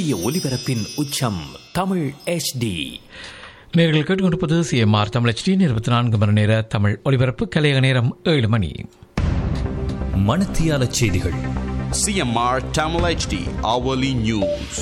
சூரிய ஒளிபரப்பின் உச்சம் தமிழ் HD நேர்கள் கேட்டுக்கொண்டிருப்பது சிஎம்ஆர் தமிழ் ஹெச்டி இருபத்தி நான்கு மணி நேர தமிழ் ஒலிபரப்பு கலையக நேரம் ஏழு மணி மணத்தியால செய்திகள் CMR Tamil HD hourly news.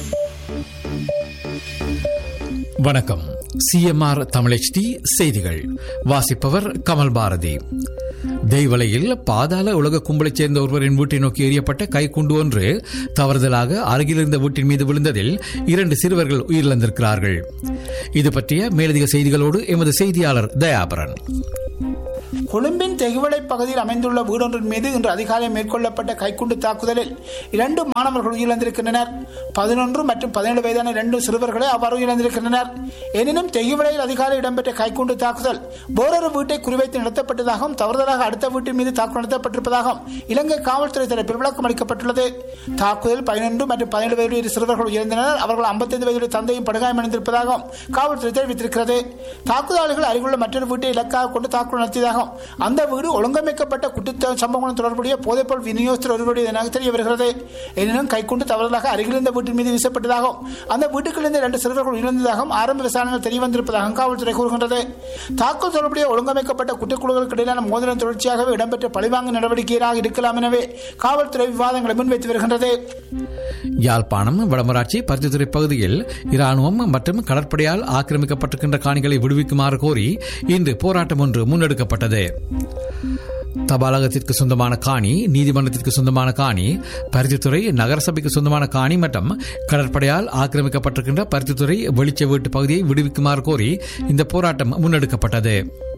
வணக்கம் சிஎம்ஆர் தமிழ் ஹெச்டி செய்திகள் வாசிப்பவர் கமல் பாரதி தெய்வலையில் பாதாள உலக கும்பலைச் சேர்ந்த ஒருவரின் வீட்டை நோக்கி எறியப்பட்ட கைக்குண்டு ஒன்று தவறுதலாக அருகிலிருந்த வீட்டின் மீது விழுந்ததில் இரண்டு சிறுவர்கள் உயிரிழந்திருக்கிறார்கள் இது பற்றிய மேலதிக செய்திகளோடு எமது செய்தியாளர் தயாபரன் கொழும்பின் தெகுவளை பகுதியில் அமைந்துள்ள வீடொன்றின் மீது இன்று அதிகாலை மேற்கொள்ளப்பட்ட கைக்குண்டு தாக்குதலில் இரண்டு மாணவர்கள் உயிரிழந்திருக்கின்றனர் பதினொன்று மற்றும் பதினேழு வயதான இரண்டு சிறுவர்களை அவ்வாறு உயிரிழந்திருக்கின்றனர் எனினும் தெகுவளையில் அதிகாலை இடம்பெற்ற கைக்குண்டு தாக்குதல் வேறொரு வீட்டை குறிவைத்து நடத்தப்பட்டதாகவும் தவறுதலாக அடுத்த வீட்டின் மீது தாக்குதல் நடத்தப்பட்டிருப்பதாகவும் இலங்கை காவல்துறை தரப்பில் விளக்கம் அளிக்கப்பட்டுள்ளது தாக்குதல் பதினொன்று மற்றும் பதினேழு வயது இரு சிறுவர்கள் உயர்ந்தனர் அவர்கள் ஐம்பத்தைந்து வயதுடைய தந்தையும் படுகாயமடைந்திருப்பதாகவும் காவல்துறை தெரிவித்திருக்கிறது தாக்குதலாளிகள் அருகிலுள்ள மற்றொரு வீட்டை இலக்காக கொண்டு தாக்குதல் நடத்தியதாகவும் அந்த வீடு ஒழுங்கமைக்கப்பட்ட குற்ற சம்பவங்களுடன் தொடர்புடைய போதைப்பொருள் விநியோகஸ்தர் ஒருவருடைய என தெரிய வருகிறது எனினும் கைக்குண்டு தவறுதலாக அருகிலிருந்த வீட்டின் மீது வீசப்பட்டதாகவும் அந்த வீட்டுக்குள்ளிருந்த இரண்டு சிறுவர்கள் உயிரிழந்ததாகவும் ஆரம்ப விசாரணைகள் தெரிய வந்திருப்பதாகவும் காவல்துறை கூறுகின்றது தாக்குதல் தொடர்புடைய ஒழுங்கமைக்கப்பட்ட குற்றக்குழுக்களுக்கு இடையிலான மோதலின் தொடர்ச்சியாகவே இடம்பெற்ற பழிவாங்கு நடவடிக்கையாக இருக்கலாம் எனவே காவல்துறை விவாதங்களை முன்வைத்து வருகின்றது யாழ்ப்பாணம் வடமராட்சி பருத்தித்துறை பகுதியில் இராணுவம் மற்றும் கடற்படையால் ஆக்கிரமிக்கப்பட்டிருக்கின்ற காணிகளை விடுவிக்குமாறு கோரி இன்று போராட்டம் ஒன்று முன்னெடுக்கப்பட்டது தபாலகத்திற்கு சொந்தமான காணி நீதிமன்றத்திற்கு சொந்தமான காணி பருத்தித்துறை நகரசபைக்கு சொந்தமான காணி மற்றும் கடற்படையால் ஆக்கிரமிக்கப்பட்டிருக்கின்ற பருத்தித்துறை வெளிச்ச வீட்டு பகுதியை விடுவிக்குமாறு கோரி இந்த போராட்டம் முன்னெடுக்கப்பட்டது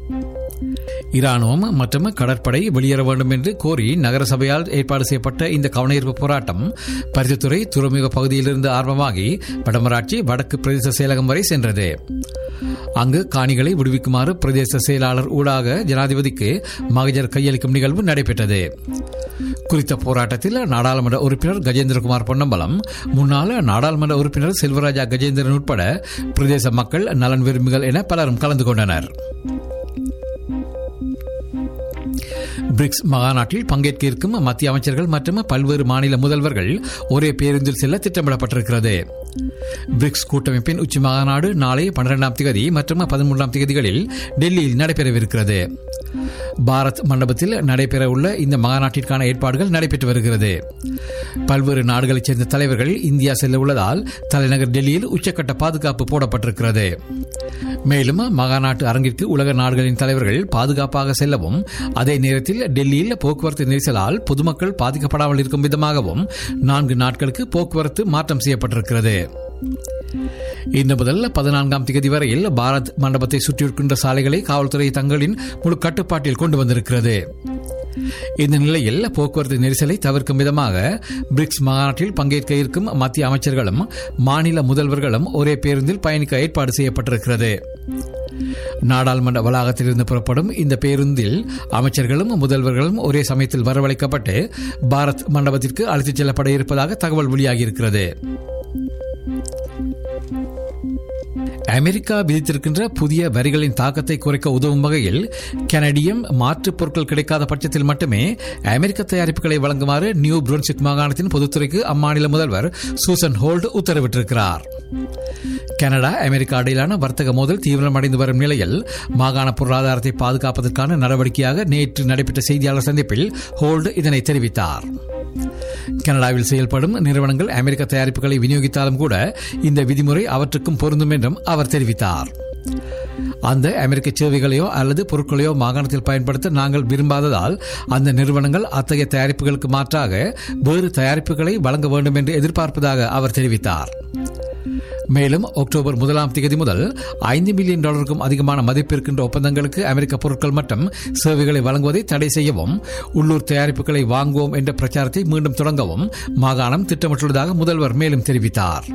இராணுவம் மற்றும் கடற்படை வெளியேற வேண்டும் என்று கோரி நகரசபையால் ஏற்பாடு செய்யப்பட்ட இந்த கவனஈர்ப்பு போராட்டம் பருத்தித்துறை துறைமுக பகுதியிலிருந்து ஆரம்பமாகி வடமராட்சி வடக்கு பிரதேச செயலகம் வரை சென்றது அங்கு காணிகளை விடுவிக்குமாறு பிரதேச செயலாளர் ஊடாக ஜனாதிபதிக்கு மகஜர் கையளிக்கும் நிகழ்வு நடைபெற்றது குறித்த போராட்டத்தில் நாடாளுமன்ற உறுப்பினர் கஜேந்திரகுமார் பொன்னம்பலம் முன்னாள் நாடாளுமன்ற உறுப்பினர் செல்வராஜா கஜேந்திரன் உட்பட பிரதேச மக்கள் நலன் விரும்பிகள் என பலரும் கலந்து கொண்டனர் பிரிக்ஸ் மகாநாட்டில் பங்கேற்க இருக்கும் மத்திய அமைச்சர்கள் மற்றும் பல்வேறு மாநில முதல்வர்கள் ஒரே பேருந்தில் செல்ல திட்டமிடப்பட்டிருக்கிறது பிரிக்ஸ் கூட்டமைப்பின் உச்சி மாநாடு நாளை பன்னிரெண்டாம் தேதி மற்றும் பதிமூன்றாம் தேதிகளில் டெல்லியில் நடைபெறவிருக்கிறது பாரத் மண்டபத்தில் நடைபெறவுள்ள இந்த மாநாட்டிற்கான ஏற்பாடுகள் நடைபெற்று வருகிறது பல்வேறு நாடுகளைச் சேர்ந்த தலைவர்கள் இந்தியா செல்ல உள்ளதால் தலைநகர் டெல்லியில் உச்சக்கட்ட பாதுகாப்பு போடப்பட்டிருக்கிறது மேலும் மகாநாட்டு அரங்கிற்கு உலக நாடுகளின் தலைவர்கள் பாதுகாப்பாக செல்லவும் அதே நேரத்தில் டெல்லியில் போக்குவரத்து நெரிசலால் பொதுமக்கள் பாதிக்கப்படாமல் இருக்கும் விதமாகவும் நான்கு நாட்களுக்கு போக்குவரத்து மாற்றம் செய்யப்பட்டிருக்கிறது இன்று முதல் பதினான்காம் தேதி வரையில் பாரத் மண்டபத்தை சுற்றியிருக்கின்ற சாலைகளை காவல்துறை தங்களின் முழு கட்டுப்பாட்டில் கொண்டு வந்திருக்கிறது இந்த நிலையில் போக்குவரத்து நெரிசலை தவிர்க்கும் விதமாக பிரிக்ஸ் மாநாட்டில் பங்கேற்க இருக்கும் மத்திய அமைச்சர்களும் மாநில முதல்வர்களும் ஒரே பேருந்தில் பயணிக்க ஏற்பாடு செய்யப்பட்டிருக்கிறது நாடாளுமன்ற வளாகத்திலிருந்து புறப்படும் இந்த பேருந்தில் அமைச்சர்களும் முதல்வர்களும் ஒரே சமயத்தில் வரவழைக்கப்பட்டு பாரத் மண்டபத்திற்கு அழைத்துச் செல்லப்பட இருப்பதாக தகவல் வெளியாகியிருக்கிறது அமெரிக்கா விதித்திருக்கின்ற புதிய வரிகளின் தாக்கத்தை குறைக்க உதவும் வகையில் கனடியம் மாற்றுப் பொருட்கள் கிடைக்காத பட்சத்தில் மட்டுமே அமெரிக்க தயாரிப்புகளை வழங்குமாறு நியூ புரன்சிக் மாகாணத்தின் பொதுத்துறைக்கு அம்மாநில முதல்வர் சூசன் ஹோல்ட் உத்தரவிட்டிருக்கிறார் கனடா அமெரிக்கா இடையிலான வர்த்தக மோதல் தீவிரமடைந்து வரும் நிலையில் மாகாண பொருளாதாரத்தை பாதுகாப்பதற்கான நடவடிக்கையாக நேற்று நடைபெற்ற செய்தியாளர் சந்திப்பில் ஹோல்டு இதனை தெரிவித்தார் கனடாவில் செயல்படும் நிறுவனங்கள் அமெரிக்க தயாரிப்புகளை விநியோகித்தாலும் கூட இந்த விதிமுறை அவற்றுக்கும் பொருந்தும் என்றும் அவர் தெரிவித்தார் அந்த அமெரிக்க சேவைகளையோ அல்லது பொருட்களையோ மாகாணத்தில் பயன்படுத்த நாங்கள் விரும்பாததால் அந்த நிறுவனங்கள் அத்தகைய தயாரிப்புகளுக்கு மாற்றாக வேறு தயாரிப்புகளை வழங்க வேண்டும் என்று எதிர்பார்ப்பதாக அவர் தெரிவித்தார் மேலும் அக்டோபர் முதலாம் தேதி முதல் ஐந்து மில்லியன் டாலருக்கும் அதிகமான மதிப்பிருக்கின்ற ஒப்பந்தங்களுக்கு அமெரிக்க பொருட்கள் மற்றும் சேவைகளை வழங்குவதை தடை செய்யவும் உள்ளூர் தயாரிப்புகளை வாங்குவோம் என்ற பிரச்சாரத்தை மீண்டும் தொடங்கவும் மாகாணம் திட்டமிட்டுள்ளதாக முதல்வர் மேலும் தெரிவித்தார்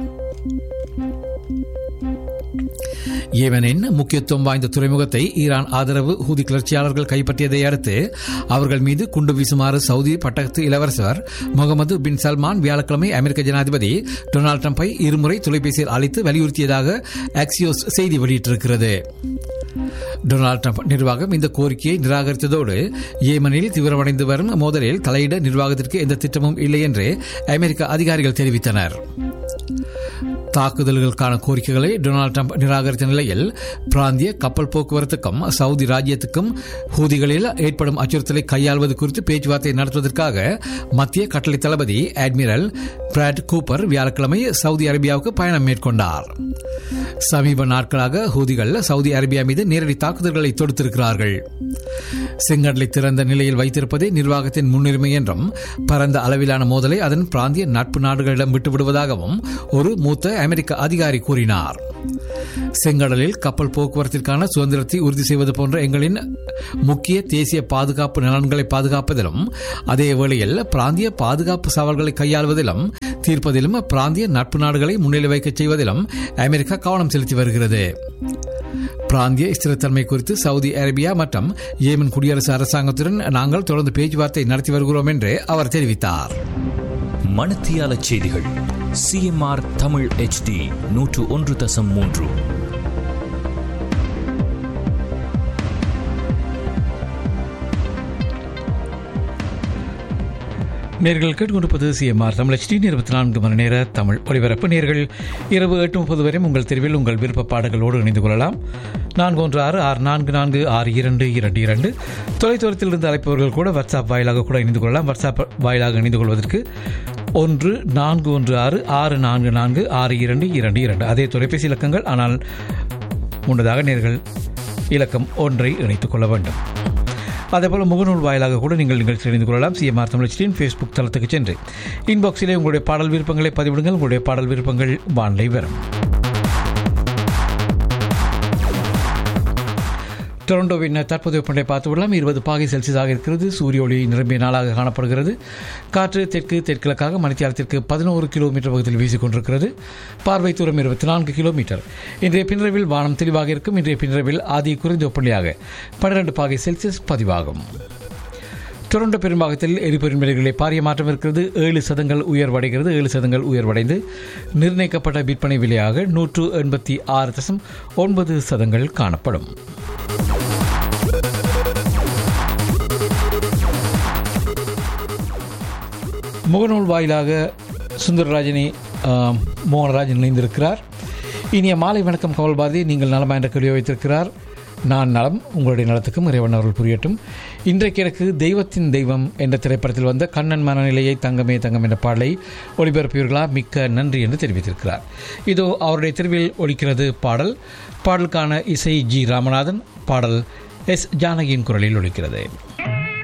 ஏமனின் முக்கியத்துவம் வாய்ந்த துறைமுகத்தை ஈரான் ஆதரவு ஹூதி கிளர்ச்சியாளர்கள் கைப்பற்றியதை அடுத்து அவர்கள் மீது குண்டு வீசுமாறு சவுதி பட்டத்து இளவரசர் முகமது பின் சல்மான் வியாழக்கிழமை அமெரிக்க ஜனாதிபதி டொனால்டு டிரம்பை இருமுறை தொலைபேசியில் அழைத்து வலியுறுத்தியதாக ஆக்சியோஸ் செய்தி வெளியிட்டிருக்கிறது டொனால்டு ட்ரம்ப் நிர்வாகம் இந்த கோரிக்கையை நிராகரித்ததோடு ஏமனில் தீவிரமடைந்து வரும் மோதலில் தலையிட நிர்வாகத்திற்கு எந்த திட்டமும் இல்லை என்று அமெரிக்க அதிகாரிகள் தெரிவித்தனர் தாக்குதல்களுக்கான கோரிக்கைகளை டொனால்டு ட்ரம்ப் நிராகரித்த நிலையில் பிராந்திய கப்பல் போக்குவரத்துக்கும் சவுதி ராஜ்யத்துக்கும் ஹூதிகளில் ஏற்படும் அச்சுறுத்தலை கையாள்வது குறித்து பேச்சுவார்த்தை நடத்துவதற்காக மத்திய கட்டளை தளபதி அட்மிரல் பிராட் கூப்பர் வியாழக்கிழமை சவுதி அரேபியாவுக்கு பயணம் மேற்கொண்டார் சமீப நாட்களாக ஹூதிகள் சவுதி அரேபியா மீது நேரடி தாக்குதல்களை தொடுத்திருக்கிறார்கள் செங்கடலை திறந்த நிலையில் வைத்திருப்பதே நிர்வாகத்தின் முன்னுரிமை என்றும் பரந்த அளவிலான மோதலை அதன் பிராந்திய நட்பு நாடுகளிடம் விட்டுவிடுவதாகவும் ஒரு மூத்த அமெரிக்க அதிகாரி கூறினார் செங்கடலில் கப்பல் போக்குவரத்திற்கான சுதந்திரத்தை உறுதி செய்வது போன்ற எங்களின் முக்கிய தேசிய பாதுகாப்பு நலன்களை பாதுகாப்பதிலும் அதே வேளையில் பிராந்திய பாதுகாப்பு சவால்களை கையாள்வதிலும் தீர்ப்பதிலும் பிராந்திய நட்பு நாடுகளை முன்னிலை வைக்கச் செய்வதிலும் அமெரிக்கா கவனம் செலுத்தி வருகிறது பிராந்திய ஸ்திரத்தன்மை குறித்து சவுதி அரேபியா மற்றும் ஏமன் குடியரசு அரசாங்கத்துடன் நாங்கள் தொடர்ந்து பேச்சுவார்த்தை நடத்தி வருகிறோம் என்று அவர் தெரிவித்தார் மணத்தியால செய்திகள் சிஎம்ஆர் தமிழ் HD நூற்று ஒன்று தசம் மூன்று நேர்கள் கேட்டுக்கொண்டிருப்பது சிஎம்ஆர் தமிழ் டி இருபத்தி நான்கு மணி நேர தமிழ் ஒலிபரப்பு நேர்கள் இரவு எட்டு முப்பது வரை உங்கள் தெருவில் உங்கள் விருப்ப பாடல்களோடு இணைந்து கொள்ளலாம் நான்கு ஒன்று ஆறு ஆறு நான்கு நான்கு ஆறு இரண்டு இரண்டு இரண்டு தொலைதூரத்தில் இருந்து அழைப்பவர்கள் கூட வாட்ஸ்அப் வாயிலாக கூட இணைந்து கொள்ளலாம் வாட்ஸ்அப் வாயிலாக இணைந்து கொள்வதற்கு ஒன்று நான்கு ஒன்று ஆறு ஆறு நான்கு நான்கு ஆறு இரண்டு இரண்டு இரண்டு அதே தொலைபேசி இலக்கங்கள் ஆனால் முன்னதாக நேர்கள் இலக்கம் ஒன்றை இணைத்துக் கொள்ள வேண்டும் அதேபோல் முகநூல் வாயிலாக கூட நீங்கள் நிகழ்ச்சி இணைந்து கொள்ளலாம் சிஎம்ஆர் தமிழச்சியின் ஃபேஸ்புக் தளத்துக்கு சென்று இன்பாக்ஸிலே உங்களுடைய பாடல் விருப்பங்களை பதிவிடுங்கள் உங்களுடைய பாடல் விருப்பங்கள் வானிலை வரும் டொரண்டோவின் தற்போதைய வெப்பநிலை பார்த்து விடலாம் இருபது பாகை செல்சியஸாக இருக்கிறது சூரிய ஒளி நிரம்பிய நாளாக காணப்படுகிறது காற்று தெற்கு தெற்கிழக்காக மணித்தியாலத்திற்கு பதினோரு கிலோமீட்டர் பகுதியில் வீசிக்கொண்டிருக்கிறது பார்வை தூரம் இருபத்தி நான்கு கிலோமீட்டர் இன்றைய பின்ரவில் வானம் தெளிவாக இருக்கும் இன்றைய பின்ரவில் ஆதி குறைந்த வெப்பநிலையாக பன்னிரண்டு பாகை செல்சியஸ் பதிவாகும் டொரண்டோ பெரும்பாகத்தில் எரிபொருள் விலைகளில் பாரிய மாற்றம் இருக்கிறது ஏழு சதங்கள் உயர்வடைகிறது ஏழு சதங்கள் உயர்வடைந்து நிர்ணயிக்கப்பட்ட விற்பனை விலையாக நூற்று எண்பத்தி ஆறு தசம் ஒன்பது சதங்கள் காணப்படும் முகநூல் வாயிலாக சுந்தரராஜனி ஆம், மோகனராஜன் இணைந்திருக்கிறார் இனிய மாலை வணக்கம் கவல்பாதி நீங்கள் நலமா என்ற கேள்வி வைத்திருக்கிறார் நான் நலம் உங்களுடைய நலத்துக்கும் இறைவன் அவர்கள் புரியட்டும் இன்றைக்கு எனக்கு தெய்வத்தின் தெய்வம் என்ற திரைப்படத்தில் வந்த கண்ணன் மனநிலையை தங்கமே தங்கம் என்ற பாடலை ஒளிபரப்பியவர்களா மிக்க நன்றி என்று தெரிவித்திருக்கிறார் இதோ அவருடைய தெருவில் ஒலிக்கிறது பாடல் பாடலுக்கான இசை ஜி ராமநாதன் பாடல் எஸ் ஜானகியின் குரலில் ஒலிக்கிறது